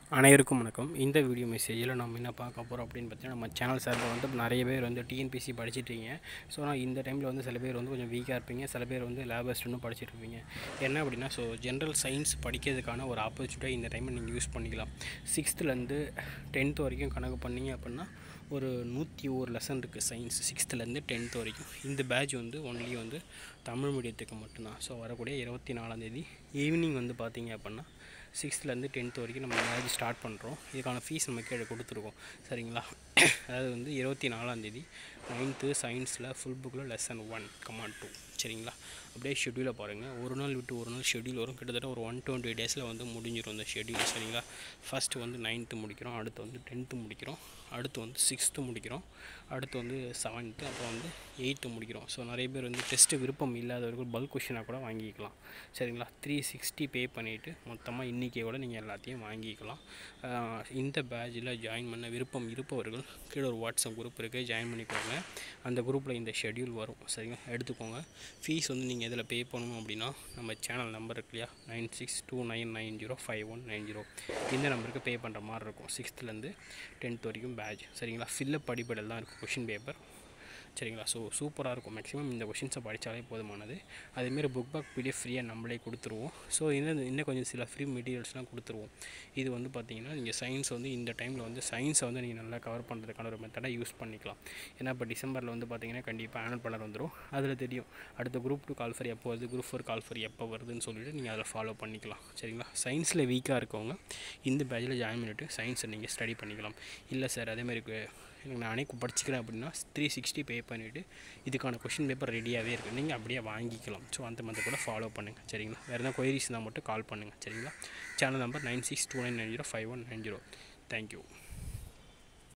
அனைவருக்கும் வணக்கம் இந்த வீடியோ மெசேஜில் நம்ம என்ன பார்க்க போகிறோம் அப்படின்னு பார்த்தீங்கன்னா நம்ம சேனல் சார்பில் வந்து நிறைய பேர் வந்து டிஎன்பிசி படிச்சிட்ருக்கீங்க ஸோ நான் இந்த டைமில் வந்து சில பேர் வந்து கொஞ்சம் வீக்காக இருப்பீங்க சில பேர் வந்து லேப் அசிஸ்டன்ட்டும் படிச்சிட்டு இருப்பீங்க என்ன அப்படின்னா ஸோ ஜென்ரல் சயின்ஸ் படிக்கிறதுக்கான ஒரு ஆப்பர்ச்சுனிட்டியாக இந்த டைமில் நீங்கள் யூஸ் பண்ணிக்கலாம் சிக்ஸ்த்துலேருந்து டென்த் வரைக்கும் கணக்கு பண்ணீங்க அப்படின்னா ஒரு நூற்றி ஒரு லெசன் இருக்குது சயின்ஸ் சிக்ஸ்த்துலேருந்து டென்த் வரைக்கும் இந்த பேட்ச் வந்து ஒன்லி வந்து தமிழ் மீடியத்துக்கு மட்டும்தான் ஸோ வரக்கூடிய இருபத்தி நாலாந்தேதி ஈவினிங் வந்து பார்த்தீங்க அப்படின்னா சிக்ஸ்த்துலேருந்து டென்த் வரைக்கும் நம்ம மேட்ச் ஸ்டார்ட் பண்ணுறோம் இதுக்கான ஃபீஸ் நம்ம கீழே கொடுத்துருக்கோம் சரிங்களா அதாவது வந்து இருபத்தி நாலாந்தேதி நைன்த்து சயின்ஸில் ஃபுல் புக்கில் லெசன் ஒன் கமாண்ட் டூ சரிங்களா அப்படியே ஷெட்யூலை பாருங்கள் ஒரு நாள் விட்டு ஒரு நாள் ஷெட்யூல் வரும் கிட்டத்தட்ட ஒரு ஒன் டுவெண்ட்டி டேஸில் வந்து முடிஞ்சிடும் இந்த ஷெட்யூல் சரிங்களா ஃபஸ்ட்டு வந்து நைன்த்து முடிக்கிறோம் அடுத்து வந்து டென்த்து முடிக்கிறோம் அடுத்து வந்து சிக்ஸ்த்து முடிக்கிறோம் அடுத்து வந்து செவன்த்து அப்புறம் வந்து எயித்து முடிக்கிறோம் ஸோ நிறைய பேர் வந்து டெஸ்ட்டு விருப்பம் இல்லாதவர்கள் பல்க் கொஷினாக கூட வாங்கிக்கலாம் சரிங்களா த்ரீ சிக்ஸ்டி பே பண்ணிவிட்டு மொத்தமாக இன்றைக்கே கூட நீங்கள் எல்லாத்தையும் வாங்கிக்கலாம் ஆஹ் இந்த பேட்சில் ஜாயின் பண்ண விருப்பம் இருப்பவர்கள் கீழே ஒரு வாட்ஸ்அப் குரூப் இருக்குது ஜாயின் பண்ணிக்கோங்க அந்த குரூப்பில் இந்த ஷெட்யூல் வரும் சரிங்களா எடுத்துக்கோங்க ஃபீஸ் வந்து நீங்கள் எதில் பே பண்ணணும் அப்படின்னா நம்ம சேனல் நம்பர் இருக்கு இல்லையா nine six two nine nine zero five one nine zero இந்த நம்பருக்கு பே பண்ணுற மாதிரி இருக்கும் சிக்ஸ்த்துலேருந்து டென்த் வரைக்கும் பேட்ச் சரிங்களா ஃபில்லப் படிப்படில் தான் இருக்கும் கொஷின் பேப்பர் சரிங்களா ஸோ சூப்பராக இருக்கும் மேக்ஸிமம் இந்த கொஷின்ஸை படித்தாலே போதுமானது அதேமாரி புக் பேக் பிடிஎஃப் ஃப்ரீயாக நம்மளே கொடுத்துருவோம் ஸோ இன்னும் இன்னும் கொஞ்சம் சில ஃப்ரீ மெட்டீரியல்ஸ்லாம் கொடுத்துருவோம் இது வந்து பார்த்தீங்கன்னா நீங்கள் சயின்ஸ் வந்து இந்த டைமில் வந்து சயின்ஸை வந்து நீங்கள் நல்லா கவர் பண்ணுறதுக்கான ஒரு மெத்தடாக யூஸ் பண்ணிக்கலாம் ஏன்னா இப்போ டிசம்பரில் வந்து பார்த்தீங்கன்னா கண்டிப்பாக ஆனுவல் பண்ணர் வந்துடும் அதில் தெரியும் அடுத்த குரூப் டூ கால் ஃபர் எப்போ வருது குரூப் ஃபோர் கால் ஃபர் எப்போ வருதுன்னு சொல்லிட்டு நீங்கள் அதில் ஃபாலோ பண்ணிக்கலாம் சரிங்களா சயின்ஸில் வீக்காக இருக்கவங்க இந்த பேட்சில் ஜாயின் பண்ணிவிட்டு சயின்ஸை நீங்கள் ஸ்டடி பண்ணிக்கலாம் இல்லை சார் அதேமாதிரி எனக்கு நானே படிச்சுக்கிறேன் அப்படின்னா த்ரீ சிக்ஸ்டி பே பண்ணிவிட்டு இதுக்கான கொஷின் பேப்பர் ரெடியாகவே இருக்குது நீங்கள் அப்படியே வாங்கிக்கலாம் ஸோ அந்த மாதிரி கூட ஃபாலோ பண்ணுங்கள் சரிங்களா வேறு எதாவது கொயரிஸ் இருந்தால் மட்டும் கால் பண்ணுங்கள் சரிங்களா channel number nine six two nine nine zero five one nine zero thank you